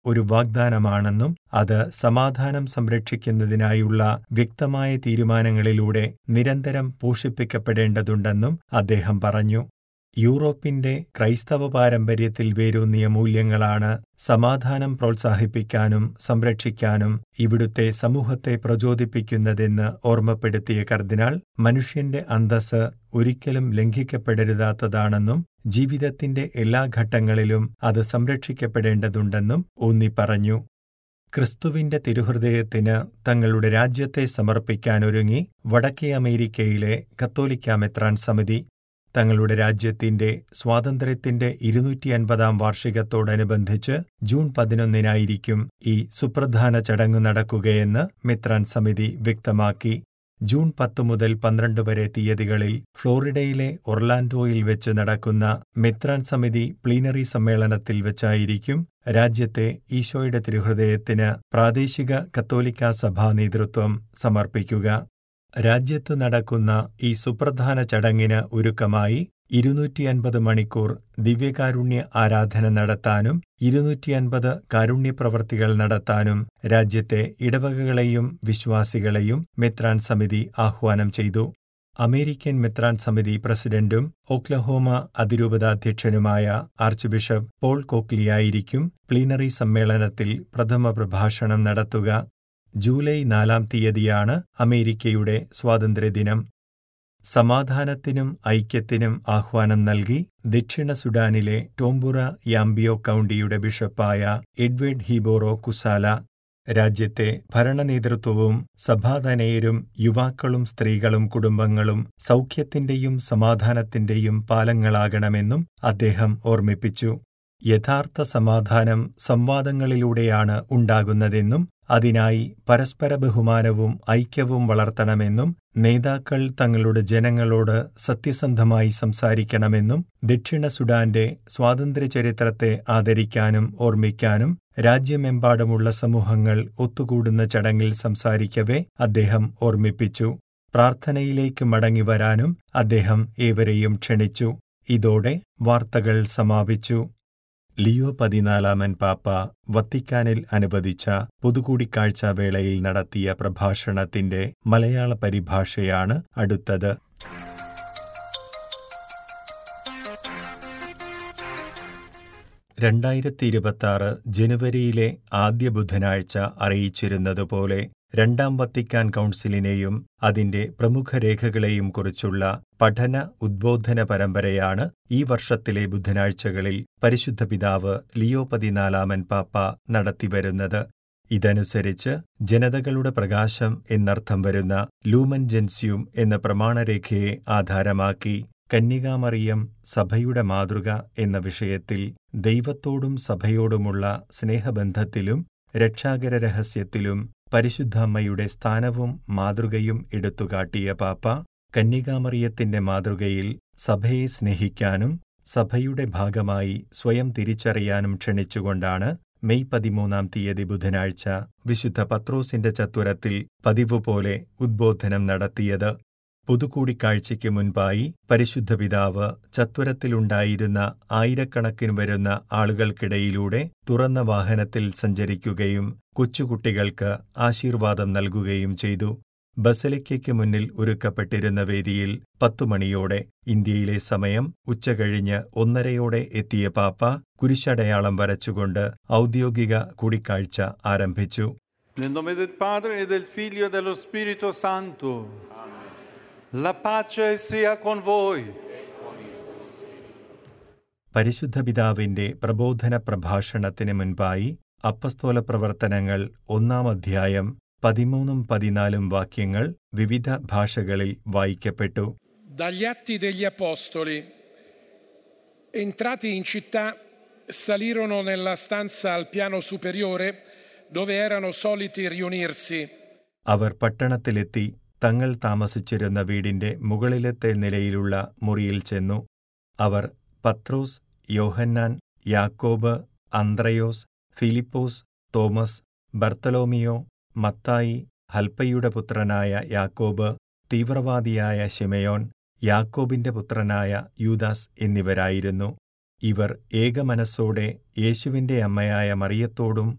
ഒരു വാഗ്ദാനമാണെന്നും അത് സമാധാനം സംരക്ഷിക്കുന്നതിനായുള്ള വ്യക്തമായ തീരുമാനങ്ങളിലൂടെ നിരന്തരം പോഷിപ്പിക്കപ്പെടേണ്ടതുണ്ടെന്നും അദ്ദേഹം പറഞ്ഞു യൂറോപ്പിന്റെ ക്രൈസ്തവ പാരമ്പര്യത്തിൽ വേരൂന്നിയ മൂല്യങ്ങളാണ് സമാധാനം പ്രോത്സാഹിപ്പിക്കാനും സംരക്ഷിക്കാനും ഇവിടുത്തെ സമൂഹത്തെ പ്രചോദിപ്പിക്കുന്നതെന്ന് ഓർമ്മപ്പെടുത്തിയ കർദിനാൾ മനുഷ്യന്റെ അന്തസ് ഒരിക്കലും ലംഘിക്കപ്പെടരുതാത്തതാണെന്നും ജീവിതത്തിന്റെ എല്ലാ ഘട്ടങ്ങളിലും അത് സംരക്ഷിക്കപ്പെടേണ്ടതുണ്ടെന്നും ഊന്നിപ്പറഞ്ഞു ക്രിസ്തുവിന്റെ തിരുഹൃദയത്തിന് തങ്ങളുടെ രാജ്യത്തെ സമർപ്പിക്കാനൊരുങ്ങി വടക്കേ അമേരിക്കയിലെ കത്തോലിക്ക മെത്രാൻ സമിതി തങ്ങളുടെ രാജ്യത്തിന്റെ സ്വാതന്ത്ര്യത്തിന്റെ ഇരുന്നൂറ്റി അൻപതാം വാർഷികത്തോടനുബന്ധിച്ച് ജൂൺ പതിനൊന്നിനായിരിക്കും ഈ സുപ്രധാന ചടങ്ങ് നടക്കുകയെന്ന് മെത്രാൻ സമിതി വ്യക്തമാക്കി ജൂൺ പത്ത് മുതൽ പന്ത്രണ്ട് വരെ തീയതികളിൽ ഫ്ലോറിഡയിലെ ഒർലാൻഡോയിൽ വെച്ച് നടക്കുന്ന മെത്രാൻ സമിതി പ്ലീനറി സമ്മേളനത്തിൽ വെച്ചായിരിക്കും രാജ്യത്തെ ഈശോയുടെ തിരുഹൃദയത്തിന് പ്രാദേശിക കത്തോലിക്ക സഭാ നേതൃത്വം സമർപ്പിക്കുക രാജ്യത്ത് നടക്കുന്ന ഈ സുപ്രധാന ചടങ്ങിന് ഒരുക്കമായി ഇരുന്നൂറ്റിയൻപത് മണിക്കൂർ ദിവ്യകാരുണ്യ ആരാധന നടത്താനും ഇരുന്നൂറ്റിയൻപത് കാരുണ്യപ്രവർത്തികൾ നടത്താനും രാജ്യത്തെ ഇടവകകളെയും വിശ്വാസികളെയും മെത്രാൻ സമിതി ആഹ്വാനം ചെയ്തു അമേരിക്കൻ മെത്രാൻ സമിതി പ്രസിഡന്റും ഓക്ലഹോമ അതിരൂപതാധ്യക്ഷനുമായ ആർച്ച് ബിഷപ്പ് പോൾ കോക്ലിയായിരിക്കും പ്ലീനറി സമ്മേളനത്തിൽ പ്രഥമ പ്രഭാഷണം നടത്തുക ജൂലൈ നാലാം തീയതിയാണ് അമേരിക്കയുടെ സ്വാതന്ത്ര്യദിനം സമാധാനത്തിനും ഐക്യത്തിനും ആഹ്വാനം നൽകി ദക്ഷിണ സുഡാനിലെ ടോംബുറ യാംബിയോ കൗണ്ടിയുടെ ബിഷപ്പായ എഡ്വേർഡ് ഹീബോറോ കുസാല രാജ്യത്തെ ഭരണനേതൃത്വവും സഭാതനയരും യുവാക്കളും സ്ത്രീകളും കുടുംബങ്ങളും സൗഖ്യത്തിന്റെയും സമാധാനത്തിന്റെയും പാലങ്ങളാകണമെന്നും അദ്ദേഹം ഓർമ്മിപ്പിച്ചു യഥാർത്ഥ സമാധാനം സംവാദങ്ങളിലൂടെയാണ് ഉണ്ടാകുന്നതെന്നും അതിനായി പരസ്പര ബഹുമാനവും ഐക്യവും വളർത്തണമെന്നും നേതാക്കൾ തങ്ങളുടെ ജനങ്ങളോട് സത്യസന്ധമായി സംസാരിക്കണമെന്നും ദക്ഷിണ സുഡാന്റെ സ്വാതന്ത്ര്യ ചരിത്രത്തെ ആദരിക്കാനും ഓർമ്മിക്കാനും രാജ്യമെമ്പാടുമുള്ള സമൂഹങ്ങൾ ഒത്തുകൂടുന്ന ചടങ്ങിൽ സംസാരിക്കവെ അദ്ദേഹം ഓർമ്മിപ്പിച്ചു പ്രാർത്ഥനയിലേക്ക് മടങ്ങിവരാനും അദ്ദേഹം ഏവരെയും ക്ഷണിച്ചു ഇതോടെ വാർത്തകൾ സമാപിച്ചു ലിയോ പതിനാലാമൻ പാപ്പ വത്തിക്കാനിൽ അനുവദിച്ച പൊതുകൂടിക്കാഴ്ച വേളയിൽ നടത്തിയ പ്രഭാഷണത്തിന്റെ മലയാള പരിഭാഷയാണ് അടുത്തത് രണ്ടായിരത്തി ഇരുപത്തിയാറ് ജനുവരിയിലെ ആദ്യ ബുധനാഴ്ച അറിയിച്ചിരുന്നതുപോലെ രണ്ടാം വത്തിക്കാൻ കൗൺസിലിനെയും അതിന്റെ പ്രമുഖ രേഖകളെയും കുറിച്ചുള്ള പഠന ഉദ്ബോധന പരമ്പരയാണ് ഈ വർഷത്തിലെ ബുധനാഴ്ചകളിൽ പരിശുദ്ധ പിതാവ് ലിയോ പതിനാലാമൻ പാപ്പ നടത്തിവരുന്നത് ഇതനുസരിച്ച് ജനതകളുടെ പ്രകാശം എന്നർത്ഥം വരുന്ന ലൂമൻ ജെൻസ്യൂം എന്ന പ്രമാണരേഖയെ ആധാരമാക്കി കന്യകാമറിയം സഭയുടെ മാതൃക എന്ന വിഷയത്തിൽ ദൈവത്തോടും സഭയോടുമുള്ള സ്നേഹബന്ധത്തിലും രക്ഷാകര രഹസ്യത്തിലും പരിശുദ്ധമ്മയുടെ സ്ഥാനവും മാതൃകയും എടുത്തുകാട്ടിയ പാപ്പ കന്യകാമറിയത്തിന്റെ മാതൃകയിൽ സഭയെ സ്നേഹിക്കാനും സഭയുടെ ഭാഗമായി സ്വയം തിരിച്ചറിയാനും ക്ഷണിച്ചുകൊണ്ടാണ് മെയ് പതിമൂന്നാം തീയതി ബുധനാഴ്ച വിശുദ്ധ പത്രോസിന്റെ ചത്വരത്തിൽ പതിവുപോലെ ഉദ്ബോധനം നടത്തിയത് പൊതുകൂടിക്കാഴ്ചയ്ക്ക് മുൻപായി പരിശുദ്ധ പിതാവ് ചത്വരത്തിലുണ്ടായിരുന്ന ആയിരക്കണക്കിന് വരുന്ന ആളുകൾക്കിടയിലൂടെ തുറന്ന വാഹനത്തിൽ സഞ്ചരിക്കുകയും കൊച്ചുകുട്ടികൾക്ക് ആശീർവാദം നൽകുകയും ചെയ്തു ബസലിക്കയ്ക്ക് മുന്നിൽ ഒരുക്കപ്പെട്ടിരുന്ന വേദിയിൽ പത്തുമണിയോടെ ഇന്ത്യയിലെ സമയം ഉച്ചകഴിഞ്ഞ് ഒന്നരയോടെ എത്തിയ പാപ്പ കുരിശടയാളം വരച്ചുകൊണ്ട് ഔദ്യോഗിക കൂടിക്കാഴ്ച ആരംഭിച്ചു Nel nome del Padre e del Figlio e dello Spirito Santo. La pace sia con voi. പരിശുദ്ധ പിതാവിന്റെ പ്രബോധന പ്രഭാഷണത്തിന് മുൻപായി അപ്പസ്തോല പ്രവർത്തനങ്ങൾ ഒന്നാം അധ്യായം പതിമൂന്നും പതിനാലും വാക്യങ്ങൾ വിവിധ ഭാഷകളിൽ വായിക്കപ്പെട്ടു Dagli atti degli Apostoli. Entrati in città, salirono nella stanza al piano superiore dove erano soliti riunirsi. അവർ പട്ടണത്തിലെത്തി തങ്ങൾ താമസിച്ചിരുന്ന വീടിന്റെ മുകളിലത്തെ നിലയിലുള്ള മുറിയിൽ ചെന്നു അവർ പത്രോസ് യോഹന്നാൻ യാക്കോബ് അന്ത്രയോസ് ഫിലിപ്പോസ് തോമസ് ബർത്തലോമിയോ മത്തായി ഹൽപ്പയുടെ പുത്രനായ യാക്കോബ് തീവ്രവാദിയായ ശിമയോൻ യാക്കോബിന്റെ പുത്രനായ യൂദാസ് എന്നിവരായിരുന്നു ഇവർ ഏകമനസ്സോടെ യേശുവിന്റെ അമ്മയായ മറിയത്തോടും